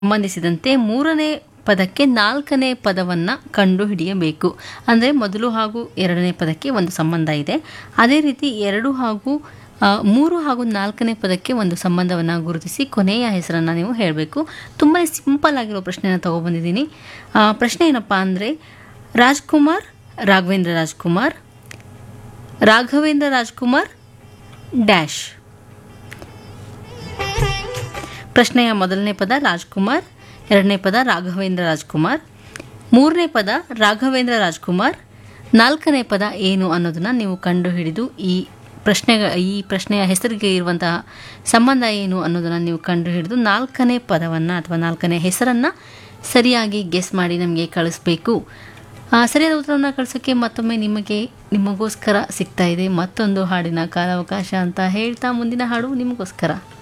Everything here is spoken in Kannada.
ಸಂಬಂಧಿಸಿದಂತೆ ಮೂರನೇ ಪದಕ್ಕೆ ನಾಲ್ಕನೇ ಪದವನ್ನು ಕಂಡುಹಿಡಿಯಬೇಕು ಅಂದರೆ ಮೊದಲು ಹಾಗೂ ಎರಡನೇ ಪದಕ್ಕೆ ಒಂದು ಸಂಬಂಧ ಇದೆ ಅದೇ ರೀತಿ ಎರಡು ಹಾಗೂ ಆ, ಮೂರು ಹಾಗೂ ನಾಲ್ಕನೇ ಪದಕ್ಕೆ ಒಂದು ಸಂಬಂಧವನ್ನು ಗುರುತಿಸಿ ಕೊನೆಯ ಹೆಸರನ್ನು ನೀವು ಹೇಳಬೇಕು ತುಂಬಾ ಸಿಂಪಲ್ ಆಗಿರೋ ಪ್ರಶ್ನೆನ ತಗೊಬಂದಿದ್ದೀನಿ ಆ, ಪ್ರಶ್ನೆ ಏನಪ್ಪ ಅಂದರೆ ರಾಜ್ಕುಮಾರ್ ರಾಘವೇಂದ್ರ ರಾಜ್ಕುಮಾರ್ ರಾಘವೇಂದ್ರ ರಾಜ್ಕುಮಾರ್ ಡ್ಯಾಶ್ ಪ್ರಶ್ನೆಯ ಮೊದಲನೇ ಪದ ರಾಜ್ಕುಮಾರ್ ಎರಡನೇ ಪದ ರಾಘವೇಂದ್ರ ರಾಜ್ಕುಮಾರ್ ಮೂರನೇ ಪದ ರಾಘವೇಂದ್ರ ರಾಜ್ಕುಮಾರ್ ನಾಲ್ಕನೇ ಪದ ಏನು ಅನ್ನೋದನ್ನು ನೀವು ಕಂಡುಹಿಡಿದು ಈ ಪ್ರಶ್ನೆ ಈ ಪ್ರಶ್ನೆಯ ಹೆಸರಿಗೆ ಇರುವಂತಹ ಸಂಬಂಧ ಏನು ಅನ್ನೋದನ್ನು ನೀವು ಕಂಡುಹಿಡಿದು ನಾಲ್ಕನೇ ಪದವನ್ನು ಅಥವಾ ನಾಲ್ಕನೇ ಹೆಸರನ್ನು ಸರಿಯಾಗಿ ಗೆಸ್ ಮಾಡಿ ನಮಗೆ ಕಳಿಸ್ಬೇಕು ಆ, ಸರಿಯಾದ ಉತ್ತರವನ್ನು ಕಳಿಸೋಕ್ಕೆ ಮತ್ತೊಮ್ಮೆ ನಿಮಗೆ ನಿಮಗೋಸ್ಕರ ಸಿಗ್ತಾ ಇದೆ ಮತ್ತೊಂದು ಹಾಡಿನ ಕಾಲಾವಕಾಶ ಅಂತ ಹೇಳ್ತಾ ಮುಂದಿನ ಹಾಡು ನಿಮಗೋಸ್ಕರ